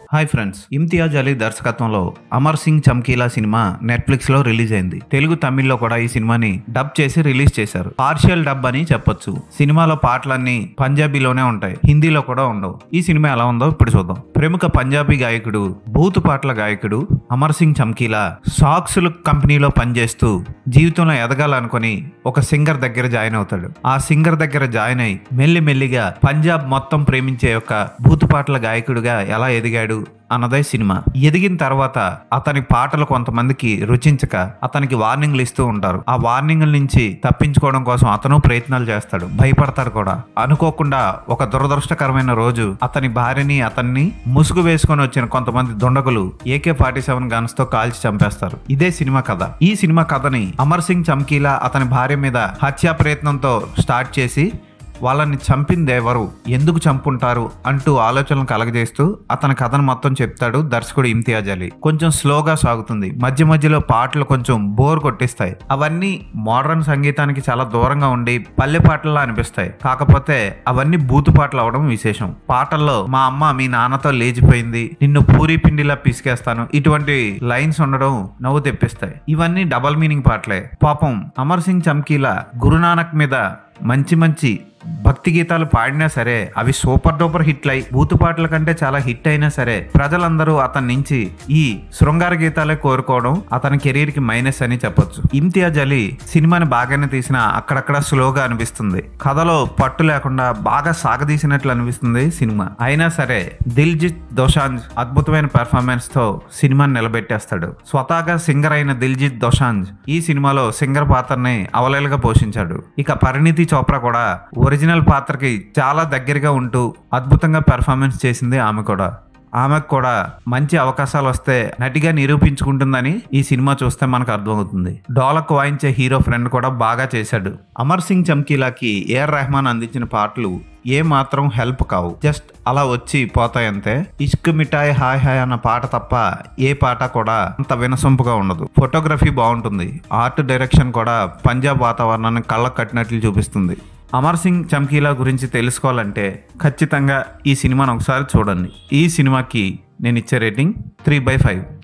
hi friends Imtiaz Ali దర్శకత్వంలో అమర్ సింగ్ చమ్కీలా సినిమా Netflix లో రిలీజ్ అయింది తెలుగు తమిళ్లో కూడా ఈ సినిమాని డబ్ చేసి రిలీజ్ చేశారు పార్షియల్ డబ్ అని చెప్పొచ్చు సినిమాలో పాటలన్నీ పంజాబీలోనే ఉంటాయి హిందీలో కూడా ఉండవు ఈ సినిమా ఎలా ఉందో ఇప్పుడు చూద్దాం ప్రముఖ పంజాబీ గాయకుడు బూతు పాటల గాయకుడు అమర్ సింగ్ చమ్కీలా సాక్సులు కంపెనీలో పనిచేస్తూ జీవితంలో ఎదగాలనుకొని ఒక సింగర్ దగ్గర జాయిన్ అవుతాడు ఆ సింగర్ దగ్గర జాయిన్ అయి మెల్లి మెల్లిగా పంజాబ్ మొత్తం ప్రేమించే ఒక బూతుపాటల గాయకుడిగా ఎలా ఎదిగాడు అన్నదే సినిమా ఎదిగిన తర్వాత అతని పాటలు కొంతమందికి రుచించక అతనికి వార్నింగ్లు ఇస్తూ ఉంటారు ఆ వార్నింగ్ల నుంచి తప్పించుకోవడం కోసం అతను ప్రయత్నాలు చేస్తాడు భయపడతాడు కూడా అనుకోకుండా ఒక దురదృష్టకరమైన రోజు అతని భార్యని అతన్ని ముసుగు వేసుకొని వచ్చిన కొంతమంది దుండగులు ఏకే ఫార్టీ సెవెన్ గన్స్ తో కాల్చి చంపేస్తారు ఇదే సినిమా కథ ఈ సినిమా కథని అమర్ సింగ్ చమ్కీలా అతని భార్య మీద హత్యా ప్రయత్నంతో స్టార్ట్ చేసి వాళ్ళని చంపింది ఎవరు ఎందుకు చంపుంటారు అంటూ ఆలోచనలు కలగజేస్తూ అతని కథను మొత్తం చెప్తాడు దర్శకుడు ఇమ్తియాజ్ అలీ కొంచెం స్లోగా సాగుతుంది మధ్య మధ్యలో పాటలు కొంచెం బోర్ కొట్టిస్తాయి అవన్నీ మోడర్న్ సంగీతానికి చాలా దూరంగా ఉండి పల్లె పాటల్లా అనిపిస్తాయి కాకపోతే అవన్నీ బూతు పాటలు అవడం విశేషం పాటల్లో మా అమ్మ మీ నాన్నతో లేచిపోయింది నిన్ను పూరి పిండిలా పిసికేస్తాను ఇటువంటి లైన్స్ ఉండడం నవ్వు తెప్పిస్తాయి ఇవన్నీ డబల్ మీనింగ్ పాటలే పాపం అమర్ సింగ్ చమ్కీలా గురునానక్ మీద మంచి మంచి భక్తి గీతాలు పాడినా సరే అవి సూపర్ డూపర్ హిట్లు అయి బూతు పాటల కంటే చాలా హిట్ అయినా సరే ప్రజలందరూ అతని నుంచి ఈ శృంగార గీతాలే కోరుకోవడం అతని కెరీర్ కి మైనస్ అని చెప్పొచ్చు ఇమ్తియాజ్ అలీ సినిమాని బాగానే తీసిన అక్కడక్కడ స్లోగా అనిపిస్తుంది కథలో పట్టు లేకుండా బాగా సాగదీసినట్లు అనిపిస్తుంది సినిమా అయినా సరే దిల్జిత్ దోషాంజ్ అద్భుతమైన పెర్ఫార్మెన్స్ తో సినిమాని నిలబెట్టేస్తాడు స్వతహాగా సింగర్ అయిన దిల్జిత్ దోషాంజ్ ఈ సినిమాలో సింగర్ పాత్రని అవలేలుగా పోషించాడు ఇక పరిణితి చోప్రా కూడా ఒరిజినల్ పాత్రకి చాలా దగ్గరగా ఉంటూ అద్భుతంగా పెర్ఫార్మెన్స్ చేసింది ఆమె కూడా ఆమెకు కూడా మంచి అవకాశాలు వస్తే నటిగా నిరూపించుకుంటుందని ఈ సినిమా చూస్తే మనకు అర్థమవుతుంది డోలకు వాయించే హీరో ఫ్రెండ్ కూడా బాగా చేశాడు అమర్ సింగ్ చమ్కీలాకి ఏఆర్ రెహమాన్ అందించిన పాటలు ఏ మాత్రం హెల్ప్ కావు జస్ట్ అలా వచ్చి పోతాయంతే ఇష్క్ మిఠాయి హాయ్ హాయ్ అన్న పాట తప్ప ఏ పాట కూడా అంత వినసొంపుగా ఉండదు ఫోటోగ్రఫీ బాగుంటుంది ఆర్ట్ డైరెక్షన్ కూడా పంజాబ్ వాతావరణాన్ని కళ్ళకు కట్టినట్లు చూపిస్తుంది అమర్ సింగ్ చమ్కీలా గురించి తెలుసుకోవాలంటే ఖచ్చితంగా ఈ సినిమాను ఒకసారి చూడండి ఈ సినిమాకి నేను ఇచ్చే రేటింగ్ త్రీ బై ఫైవ్